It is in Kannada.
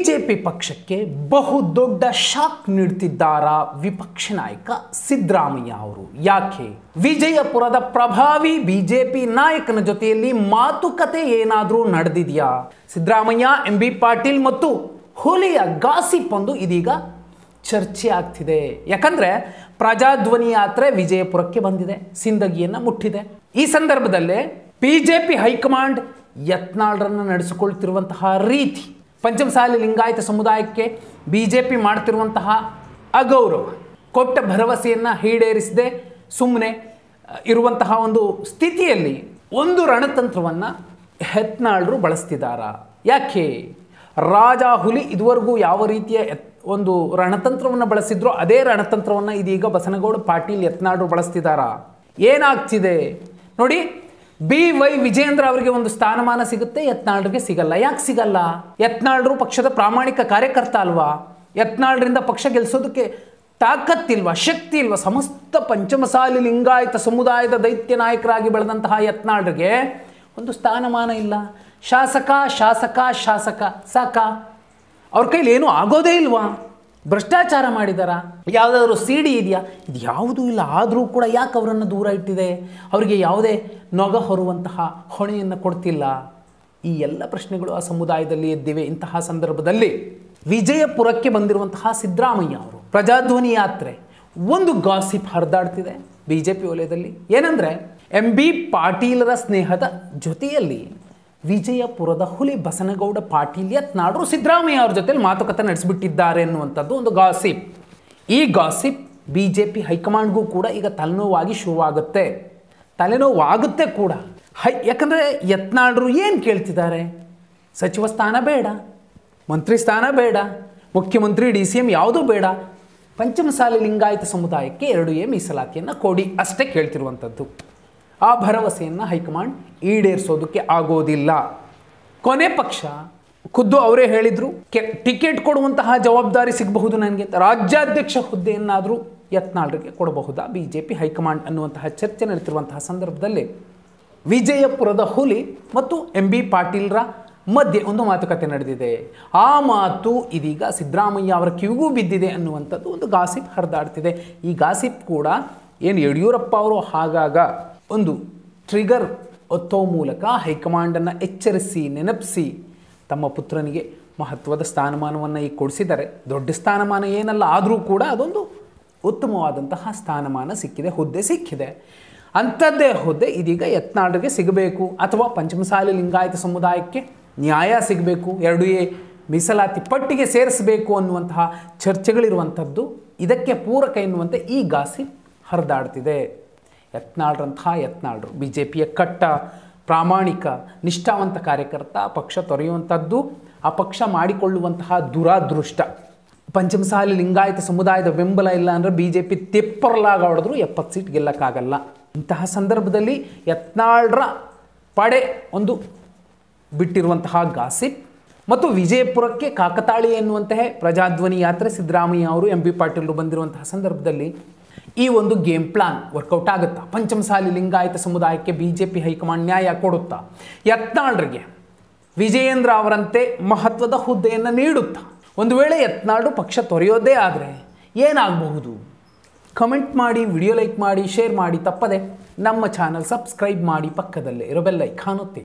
ಬಿಜೆಪಿ ಪಕ್ಷಕ್ಕೆ ಬಹುದೊಡ್ಡ ಶಾಕ್ ನೀಡ್ತಿದ್ದಾರಾ ವಿಪಕ್ಷ ನಾಯಕ ಸಿದ್ದರಾಮಯ್ಯ ಅವರು ಯಾಕೆ ವಿಜಯಪುರದ ಪ್ರಭಾವಿ ಬಿಜೆಪಿ ನಾಯಕನ ಜೊತೆಯಲ್ಲಿ ಮಾತುಕತೆ ಏನಾದರೂ ನಡೆದಿದೆಯಾ ಸಿದ್ದರಾಮಯ್ಯ ಎಂ ಬಿ ಪಾಟೀಲ್ ಮತ್ತು ಹುಲಿಯ ಗಾಸಿಪ್ ಒಂದು ಇದೀಗ ಚರ್ಚೆ ಆಗ್ತಿದೆ ಯಾಕಂದ್ರೆ ಪ್ರಜಾಧ್ವನಿ ಯಾತ್ರೆ ವಿಜಯಪುರಕ್ಕೆ ಬಂದಿದೆ ಸಿಂದಗಿಯನ್ನು ಮುಟ್ಟಿದೆ ಈ ಸಂದರ್ಭದಲ್ಲೇ ಬಿಜೆಪಿ ಹೈಕಮಾಂಡ್ ಯತ್ನಾಳ್ರನ್ನು ನಡೆಸಿಕೊಳ್ತಿರುವಂತಹ ರೀತಿ ಪಂಚಮಸಾಲಿ ಲಿಂಗಾಯತ ಸಮುದಾಯಕ್ಕೆ ಬಿಜೆಪಿ ಮಾಡ್ತಿರುವಂತಹ ಅಗೌರವ ಕೊಟ್ಟ ಭರವಸೆಯನ್ನು ಈಡೇರಿಸದೆ ಸುಮ್ಮನೆ ಇರುವಂತಹ ಒಂದು ಸ್ಥಿತಿಯಲ್ಲಿ ಒಂದು ರಣತಂತ್ರವನ್ನು ಯತ್ನಾಳ್ರು ಬಳಸ್ತಿದ್ದಾರಾ ಯಾಕೆ ರಾಜ ಹುಲಿ ಇದುವರೆಗೂ ಯಾವ ರೀತಿಯ ಎತ್- ಒಂದು ರಣತಂತ್ರವನ್ನು ಬಳಸಿದ್ರೋ ಅದೇ ರಣತಂತ್ರವನ್ನು ಇದೀಗ ಬಸನಗೌಡ ಪಾಟೀಲ್ ಯತ್ನಾಳ್ರು ಬಳಸ್ತಿದ್ದಾರಾ ಏನಾಗ್ತಿದೆ ನೋಡಿ ಬಿ ವೈ ವಿಜೇಂದ್ರ ಅವರಿಗೆ ಒಂದು ಸ್ಥಾನಮಾನ ಸಿಗುತ್ತೆ ಯತ್ನಾಳ್ರಿಗೆ ಸಿಗಲ್ಲ ಯಾಕೆ ಸಿಗಲ್ಲ ಯತ್ನಾಳ್ರು ಪಕ್ಷದ ಪ್ರಾಮಾಣಿಕ ಕಾರ್ಯಕರ್ತ ಅಲ್ವಾ ಯತ್ನಾಳ್ರಿಂದ ಪಕ್ಷ ಗೆಲ್ಲಿಸೋದಕ್ಕೆ ತಾಕತ್ತಿಲ್ವಾ ಶಕ್ತಿ ಇಲ್ವಾ ಸಮಸ್ತ ಪಂಚಮಸಾಲಿ ಲಿಂಗಾಯತ ಸಮುದಾಯದ ದೈತ್ಯ ನಾಯಕರಾಗಿ ಬೆಳೆದಂತಹ ಯತ್ನಾಳ್ರಿಗೆ ಒಂದು ಸ್ಥಾನಮಾನ ಇಲ್ಲ ಶಾಸಕ ಶಾಸಕ ಶಾಸಕ ಸಾಕ ಅವ್ರ ಕೈಲಿ ಏನೂ ಆಗೋದೇ ಇಲ್ವಾ ಭ್ರಷ್ಟಾಚಾರ ಮಾಡಿದಾರ ಯಾವುದಾದ್ರೂ ಸಿ ಡಿ ಇದೆಯಾ ಇದು ಯಾವುದೂ ಇಲ್ಲ ಆದರೂ ಕೂಡ ಯಾಕೆ ಅವರನ್ನು ದೂರ ಇಟ್ಟಿದೆ ಅವರಿಗೆ ಯಾವುದೇ ನೊಗ ಹೊರುವಂತಹ ಹೊಣೆಯನ್ನು ಕೊಡ್ತಿಲ್ಲ ಈ ಎಲ್ಲ ಪ್ರಶ್ನೆಗಳು ಆ ಸಮುದಾಯದಲ್ಲಿ ಎದ್ದಿವೆ ಇಂತಹ ಸಂದರ್ಭದಲ್ಲಿ ವಿಜಯಪುರಕ್ಕೆ ಬಂದಿರುವಂತಹ ಸಿದ್ದರಾಮಯ್ಯ ಅವರು ಪ್ರಜಾಧ್ವನಿ ಯಾತ್ರೆ ಒಂದು ಗಾಸಿಪ್ ಹರಿದಾಡ್ತಿದೆ ಬಿ ಜೆ ಪಿ ವಲಯದಲ್ಲಿ ಏನಂದರೆ ಎಂ ಬಿ ಪಾಟೀಲರ ಸ್ನೇಹದ ಜೊತೆಯಲ್ಲಿ ವಿಜಯಪುರದ ಹುಲಿ ಬಸನಗೌಡ ಪಾಟೀಲ್ ಯತ್ನಾಡ್ರು ಸಿದ್ದರಾಮಯ್ಯ ಅವ್ರ ಜೊತೆಲಿ ಮಾತುಕತೆ ನಡೆಸಿಬಿಟ್ಟಿದ್ದಾರೆ ಎನ್ನುವಂಥದ್ದು ಒಂದು ಗಾಸಿಪ್ ಈ ಗಾಸಿಪ್ ಬಿ ಜೆ ಪಿ ಹೈಕಮಾಂಡ್ಗೂ ಕೂಡ ಈಗ ತಲೆನೋವಾಗಿ ಶುರುವಾಗುತ್ತೆ ತಲೆನೋವಾಗುತ್ತೆ ಕೂಡ ಹೈ ಯಾಕಂದರೆ ಯತ್ನಾಳ್ರು ಏನು ಕೇಳ್ತಿದ್ದಾರೆ ಸಚಿವ ಸ್ಥಾನ ಬೇಡ ಮಂತ್ರಿ ಸ್ಥಾನ ಬೇಡ ಮುಖ್ಯಮಂತ್ರಿ ಡಿ ಸಿ ಎಂ ಯಾವುದೂ ಬೇಡ ಪಂಚಮಸಾಲಿ ಲಿಂಗಾಯತ ಸಮುದಾಯಕ್ಕೆ ಎರಡು ಎ ಮೀಸಲಾತಿಯನ್ನು ಕೊಡಿ ಅಷ್ಟೇ ಕೇಳ್ತಿರುವಂಥದ್ದು ಆ ಭರವಸೆಯನ್ನು ಹೈಕಮಾಂಡ್ ಈಡೇರಿಸೋದಕ್ಕೆ ಆಗೋದಿಲ್ಲ ಕೊನೆ ಪಕ್ಷ ಖುದ್ದು ಅವರೇ ಹೇಳಿದರು ಕೆ ಟಿಕೆಟ್ ಕೊಡುವಂತಹ ಜವಾಬ್ದಾರಿ ಸಿಗಬಹುದು ನನಗೆ ರಾಜ್ಯಾಧ್ಯಕ್ಷ ಹುದ್ದೆಯನ್ನಾದರೂ ಯತ್ನಾಳ್ರಿಗೆ ಕೊಡಬಹುದಾ ಬಿ ಜೆ ಪಿ ಹೈಕಮಾಂಡ್ ಅನ್ನುವಂತಹ ಚರ್ಚೆ ನಡೆತಿರುವಂತಹ ಸಂದರ್ಭದಲ್ಲಿ ವಿಜಯಪುರದ ಹುಲಿ ಮತ್ತು ಎಂ ಬಿ ಪಾಟೀಲ್ರ ಮಧ್ಯೆ ಒಂದು ಮಾತುಕತೆ ನಡೆದಿದೆ ಆ ಮಾತು ಇದೀಗ ಸಿದ್ದರಾಮಯ್ಯ ಅವರ ಕಿವಿಗೂ ಬಿದ್ದಿದೆ ಅನ್ನುವಂಥದ್ದು ಒಂದು ಗಾಸಿಪ್ ಹರಿದಾಡ್ತಿದೆ ಈ ಗಾಸಿಪ್ ಕೂಡ ಏನು ಯಡಿಯೂರಪ್ಪ ಅವರು ಆಗಾಗ ಒಂದು ಟ್ರಿಗರ್ ಒತ್ತೋ ಮೂಲಕ ಹೈಕಮಾಂಡನ್ನು ಎಚ್ಚರಿಸಿ ನೆನಪಿಸಿ ತಮ್ಮ ಪುತ್ರನಿಗೆ ಮಹತ್ವದ ಸ್ಥಾನಮಾನವನ್ನು ಈಗ ಕೊಡಿಸಿದ್ದಾರೆ ದೊಡ್ಡ ಸ್ಥಾನಮಾನ ಏನಲ್ಲ ಆದರೂ ಕೂಡ ಅದೊಂದು ಉತ್ತಮವಾದಂತಹ ಸ್ಥಾನಮಾನ ಸಿಕ್ಕಿದೆ ಹುದ್ದೆ ಸಿಕ್ಕಿದೆ ಅಂಥದ್ದೇ ಹುದ್ದೆ ಇದೀಗ ಯತ್ನಾಳ್ರಿಗೆ ಸಿಗಬೇಕು ಅಥವಾ ಪಂಚಮಸಾಲಿ ಲಿಂಗಾಯತ ಸಮುದಾಯಕ್ಕೆ ನ್ಯಾಯ ಸಿಗಬೇಕು ಎರಡು ಎ ಮೀಸಲಾತಿ ಪಟ್ಟಿಗೆ ಸೇರಿಸಬೇಕು ಅನ್ನುವಂತಹ ಚರ್ಚೆಗಳಿರುವಂಥದ್ದು ಇದಕ್ಕೆ ಪೂರಕ ಎನ್ನುವಂತೆ ಈ ಗಾಸಿ ಹರಿದಾಡ್ತಿದೆ ಯತ್ನಾಳ್ರಂತಹ ಯತ್ನಾಳ್ರು ಬಿ ಜೆ ಪಿಯ ಕಟ್ಟ ಪ್ರಾಮಾಣಿಕ ನಿಷ್ಠಾವಂತ ಕಾರ್ಯಕರ್ತ ಪಕ್ಷ ತೊರೆಯುವಂಥದ್ದು ಆ ಪಕ್ಷ ಮಾಡಿಕೊಳ್ಳುವಂತಹ ದುರಾದೃಷ್ಟ ಪಂಚಮಸಾಲಿ ಲಿಂಗಾಯತ ಸಮುದಾಯದ ಬೆಂಬಲ ಇಲ್ಲ ಅಂದರೆ ಬಿ ಜೆ ಪಿ ತೆಪ್ಪರಲಾಗ ಹೊಡೆದ್ರು ಎಪ್ಪತ್ತು ಸೀಟ್ ಗೆಲ್ಲಕ್ಕಾಗಲ್ಲ ಇಂತಹ ಸಂದರ್ಭದಲ್ಲಿ ಯತ್ನಾಳ್ರ ಪಡೆ ಒಂದು ಬಿಟ್ಟಿರುವಂತಹ ಗಾಸಿಪ್ ಮತ್ತು ವಿಜಯಪುರಕ್ಕೆ ಕಾಕತಾಳಿ ಎನ್ನುವಂತಹ ಪ್ರಜಾಧ್ವನಿ ಯಾತ್ರೆ ಸಿದ್ದರಾಮಯ್ಯ ಅವರು ಎಂ ಬಿ ಪಾಟೀಲ್ರು ಬಂದಿರುವಂತಹ ಸಂದರ್ಭದಲ್ಲಿ ಈ ಒಂದು ಗೇಮ್ ಪ್ಲಾನ್ ವರ್ಕೌಟ್ ಆಗುತ್ತಾ ಪಂಚಮಸಾಲಿ ಲಿಂಗಾಯತ ಸಮುದಾಯಕ್ಕೆ ಬಿ ಜೆ ಪಿ ಹೈಕಮಾಂಡ್ ನ್ಯಾಯ ಕೊಡುತ್ತಾ ಯತ್ನಾಳ್ರಿಗೆ ವಿಜಯೇಂದ್ರ ಅವರಂತೆ ಮಹತ್ವದ ಹುದ್ದೆಯನ್ನು ನೀಡುತ್ತಾ ಒಂದು ವೇಳೆ ಯತ್ನಾಳ್ರು ಪಕ್ಷ ತೊರೆಯೋದೇ ಆದರೆ ಏನಾಗಬಹುದು ಕಮೆಂಟ್ ಮಾಡಿ ವಿಡಿಯೋ ಲೈಕ್ ಮಾಡಿ ಶೇರ್ ಮಾಡಿ ತಪ್ಪದೆ ನಮ್ಮ ಚಾನಲ್ ಸಬ್ಸ್ಕ್ರೈಬ್ ಮಾಡಿ ಪಕ್ಕದಲ್ಲೇ ಇರೋ ಬೆಲ್ ಐಕಾನ್ ಒತ್ತಿ